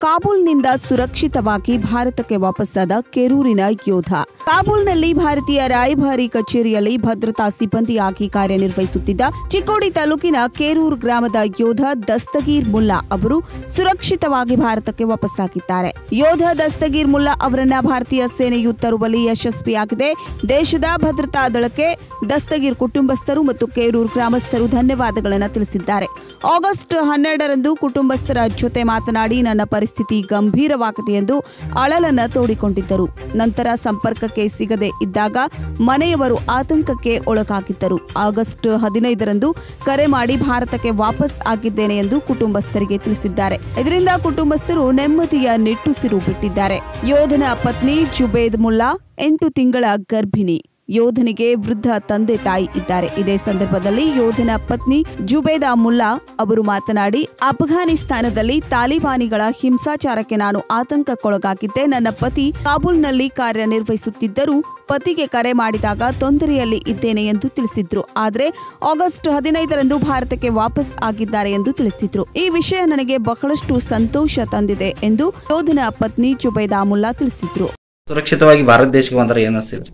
ಕಾಬೂಲ್ನಿಂದ ಸುರಕ್ಷಿತವಾಗಿ ಭಾರತಕ್ಕೆ ವಾಪಸ್ಸಾದ ಕೆರೂರಿನ ಯೋಧ ಕಾಬೂಲ್ನಲ್ಲಿ ಭಾರತೀಯ ರಾಯಭಾರಿ ಕಚೇರಿಯಲ್ಲಿ ಭದ್ರತಾ ಸಿಬ್ಬಂದಿಯಾಗಿ ಕಾರ್ಯನಿರ್ವಹಿಸುತ್ತಿದ್ದ ಚಿಕ್ಕೋಡಿ ತಾಲೂಕಿನ ಕೇರೂರು ಗ್ರಾಮದ ಯೋಧ ದಸ್ತಗೀರ್ ಮುಲ್ಲಾ ಅವರು ಸುರಕ್ಷಿತವಾಗಿ ಭಾರತಕ್ಕೆ ವಾಪಸ್ಸಾಗಿದ್ದಾರೆ ಯೋಧ ದಸ್ತಗೀರ್ ಮುಲ್ಲಾ ಅವರನ್ನ ಭಾರತೀಯ ಸೇನೆಯು ತರುವಲ್ಲಿ ಯಶಸ್ವಿಯಾಗಿದೆ ದೇಶದ ಭದ್ರತಾ ದಳಕ್ಕೆ ದಸ್ತಗೀರ್ ಕುಟುಂಬಸ್ಥರು ಮತ್ತು ಕೇರೂರು ಗ್ರಾಮಸ್ಥರು ಧನ್ಯವಾದಗಳನ್ನು ತಿಳಿಸಿದ್ದಾರೆ ಆಗಸ್ಟ್ ಹನ್ನೆರಡರಂದು ಕುಟುಂಬಸ್ಥರ ಜೊತೆ ಮಾತನಾಡಿ ನನ್ನ ಪರಿಸ್ಥಿತಿ ಗಂಭೀರವಾಗಿದೆ ಎಂದು ಅಳಲನ್ನ ತೋಡಿಕೊಂಡಿದ್ದರು ನಂತರ ಸಂಪರ್ಕಕ್ಕೆ ಸಿಗದೆ ಇದ್ದಾಗ ಮನೆಯವರು ಆತಂಕಕ್ಕೆ ಒಳಗಾಗಿದ್ದರು ಆಗಸ್ಟ್ ಹದಿನೈದರಂದು ಕರೆ ಮಾಡಿ ಭಾರತಕ್ಕೆ ವಾಪಸ್ ಆಗಿದ್ದೇನೆ ಎಂದು ಕುಟುಂಬಸ್ಥರಿಗೆ ತಿಳಿಸಿದ್ದಾರೆ ಇದರಿಂದ ಕುಟುಂಬಸ್ಥರು ನೆಮ್ಮದಿಯ ನಿಟ್ಟುಸಿರು ಬಿಟ್ಟಿದ್ದಾರೆ ಯೋಧನ ಪತ್ನಿ ಜುಬೇದ್ ಮುಲ್ಲಾ ಎಂಟು ತಿಂಗಳ ಗರ್ಭಿಣಿ ಯೋಧನಿಗೆ ವೃದ್ಧ ತಂದೆ ತಾಯಿ ಇದ್ದಾರೆ ಇದೇ ಸಂದರ್ಭದಲ್ಲಿ ಯೋಧನ ಪತ್ನಿ ಜುಬೇದಾ ಮುಲ್ಲಾ ಅವರು ಮಾತನಾಡಿ ಅಫ್ಘಾನಿಸ್ತಾನದಲ್ಲಿ ತಾಲಿಬಾನಿಗಳ ಹಿಂಸಾಚಾರಕ್ಕೆ ನಾನು ಆತಂಕಕ್ಕೊಳಗಾಗಿದ್ದೆ ನನ್ನ ಪತಿ ಕಾಬೂಲ್ನಲ್ಲಿ ಕಾರ್ಯನಿರ್ವಹಿಸುತ್ತಿದ್ದರೂ ಪತಿಗೆ ಕರೆ ಮಾಡಿದಾಗ ತೊಂದರೆಯಲ್ಲಿ ಇದ್ದೇನೆ ಎಂದು ತಿಳಿಸಿದ್ರು ಆದರೆ ಆಗಸ್ಟ್ ಹದಿನೈದರಂದು ಭಾರತಕ್ಕೆ ವಾಪಸ್ ಆಗಿದ್ದಾರೆ ಎಂದು ತಿಳಿಸಿದ್ರು ಈ ವಿಷಯ ನನಗೆ ಬಹಳಷ್ಟು ಸಂತೋಷ ತಂದಿದೆ ಎಂದು ಯೋಧನ ಪತ್ನಿ ಜುಬೇದಾ ಮುಲ್ಲಾ ತಿಳಿಸಿದ್ರು ಸುರಕ್ಷಿತವಾಗಿ ಭಾರತ ದೇಶಕ್ಕೆ ಬಂದ್ರೆ ಏನ್ ಅನಿಸ್ತಿದ್ರಿ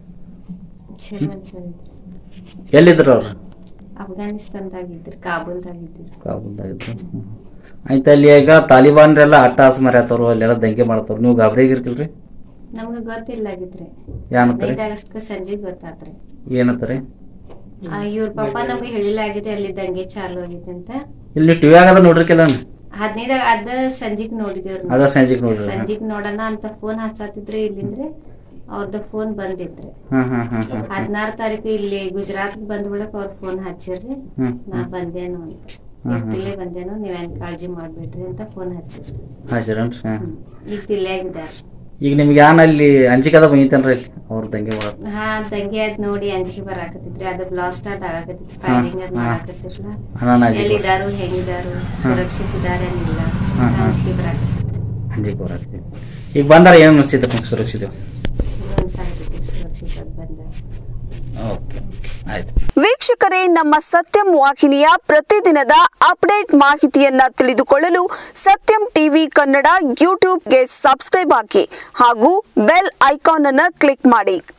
ಶ್ರೀಮಂತ ಎಲ್ಲಿದ್ರು ಅವ್ರು ಅಫ್ಘಾನಿಸ್ತಾನದಾಗಿದ್ರು ಕಾಬೂಲ್ದಾಗಿದ್ರು ಕಾಬೂಲ್ದಾಗಿದ್ರು ಆಯ್ತು ಅಲ್ಲಿ ಈಗ ತಾಲಿಬಾನ್ರೆಲ್ಲ ಅಟ್ಟ ಹಾಸ್ ಮರ್ಯಾತವ್ರು ಅಲ್ಲೆಲ್ಲ ದಂಗೆ ಮಾಡ್ತಾವ್ರು ನೀವು ಗಾಬರಿಗಿರ್ಕಿಲ್ರಿ ನಮ್ಗೆ ಗೊತ್ತಿಲ್ಲಾಗಿದ್ರಿ ಏನಂತಾರೆ ಹದಿನೈದು ಆಗಸ್ಟ್ ಸಂಜೆ ಗೊತ್ತಾತ್ರಿ ಏನಂತಾರೆ ಆ, ಇವ್ರ ಪಾಪ ನಮ್ಗೆ ಹೇಳಿಲ್ಲಾಗಿದೆ ಅಲ್ಲಿ ದಂಗೆ ಚಾಲು ಆಗಿದೆ ಅಂತ ಇಲ್ಲಿ ಟಿವಿ ಆಗದ ನೋಡ್ರಿಕಿಲ್ಲ ಹದಿನೈದಾಗ ಅದ ಸಂಜಿಗ್ ನೋಡಿದೇವ್ರಿ ಅದ ಸಂಜೆಗೆ ನೋಡ್ರಿ ಸಂಜಿಗ್ ನೋಡೋಣ ಅಂತ ಫೋನ್ ಹಚ್ಚಾತಿದ್ರಿ ಇಲ್ಲಿಂದ್ರೆ ಅವ್ರದ್ದು ಫೋನ್ ಬಂದಿತ್ರಿ ಹಾ ಹಾ ಹಾ ಹಾ ಹದಿನಾರು ತಾರೀಕು ಇಲ್ಲಿ ಗುಜರಾತ್ ಬಂದ್ ಬಿಡಕ್ ಅವ್ರ ಫೋನ್ ಹಚ್ಚಿರ್ರಿ ಹ್ಮ್ ನಾ ಬಂದೇನು ಅಂತ ಇಲ್ಲೇ ಬಂದೇನು ನೀವೇನ್ ಕಾಳಜಿ ಮಾಡ್ಬೇಡ್ರಿ ಅಂತ ಫೋನ್ ಹಚ್ಚಿರ್ರಿ ಹಾಜಿರನ್ರಿ ಹಾ ಹ್ಮ್. ಈಗ ತಿಲ್ಲಾಗಿದ್ದಾರ ಈಗ ನಿಮ್ಗೆ ಯಾನ್ ಅಲ್ಲಿ ಅಂಜಿಕದ ಬಂದಿತ್ತೇನ್ರಿ ಅಲ್ಲಿ ಅವ್ರ ದಂಗೆ ಒಳಗ್ ಹಾ ದಂಗೆ ಅದ್ ನೋಡಿ ಅಂಜಿಕೆ ಬರಾಕತ್ತಿದ್ರಿ ಅದು ಬ್ಲಾಸ್ಟ್ ಅದ್ ಆಗಕತ್ತಿತ್ತು ಫೈರಿಂಗ್ ಅದ್ ಹಾ. ಮಾಡಾಕತ್ತಿರ್ಲ ಹಣ ಅಂಜಿಕೆ ಎಲ್ಲಿದಾರು ಹೆಂಗಿದಾರು ಸುರಕ್ಷಿತ ಇದಾರೆ ಇಲ್ಲ ಹಾ, ಹಾ. ಅಂಜಿಕೆ ಬರಾಕತ್ತಿತ್ತು ಅಂಜಿಕೆ ಬರತ್ತೆ ಈಗ ಬಂದಾರ ಏನ್ ಅನಿಸ್ತಿತ್ತು ನಿಮ್ಗೆ ಸುರಕ್ಷಿತ ಒಂದ್ಸಾಗತ್ತೆ ಸುರಕ್ಷಿತ ಬಂದ ಓಕೆ ಆಯ್ತು ವೀಕ್ಷಕರೇ ನಮ್ಮ ಸತ್ಯಂ ವಾಹಿನಿಯ ಪ್ರತಿದಿನದ ಅಪ್ಡೇಟ್ ಮಾಹಿತಿಯನ್ನ ತಿಳಿದುಕೊಳ್ಳಲು ಸತ್ಯಂ ಟಿವಿ ಕನ್ನಡ ಯೂಟ್ಯೂಬ್ಗೆ ಸಬ್ಸ್ಕ್ರೈಬ್ ಹಾಕಿ ಹಾಗೂ ಬೆಲ್ ಐಕಾನ್ ಅನ್ನು ಕ್ಲಿಕ್ ಮಾಡಿ